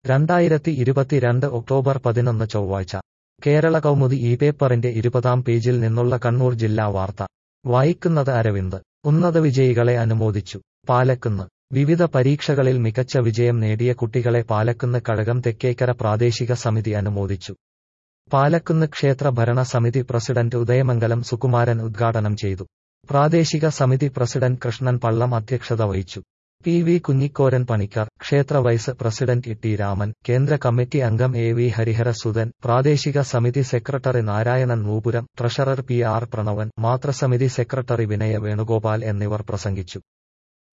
രണ്ടായിരത്തി ഇരുപത്തിരണ്ട് ഒക്ടോബർ പതിനൊന്ന് ചൊവ്വാഴ്ച കേരള കൗമുദി ഈ പേപ്പറിന്റെ ഇരുപതാം പേജിൽ നിന്നുള്ള കണ്ണൂർ ജില്ലാ വാർത്ത വായിക്കുന്നത് അരവിന്ദ് ഉന്നത വിജയികളെ അനുമോദിച്ചു പാലക്കുന്ന് വിവിധ പരീക്ഷകളിൽ മികച്ച വിജയം നേടിയ കുട്ടികളെ പാലക്കുന്ന് കഴകം തെക്കേക്കര പ്രാദേശിക സമിതി അനുമോദിച്ചു പാലക്കുന്ന് ക്ഷേത്ര ഭരണ സമിതി പ്രസിഡന്റ് ഉദയമംഗലം സുകുമാരൻ ഉദ്ഘാടനം ചെയ്തു പ്രാദേശിക സമിതി പ്രസിഡന്റ് കൃഷ്ണൻ പള്ളം അധ്യക്ഷത വഹിച്ചു പി വി കുഞ്ഞിക്കോരൻ പണിക്കർ ക്ഷേത്ര vice president E T Raman കേന്ദ്ര കമ്മിറ്റി അംഗം എ വി ഹരിഹരസുധൻ പ്രാദേശിക സമിതി secretary Narayanan Noopuram treasurer P R Pranavan മാതൃസമിതി സെക്രട്ടറി വിനയ വേണുഗോപാൽ എന്നിവർ പ്രസംഗിച്ചു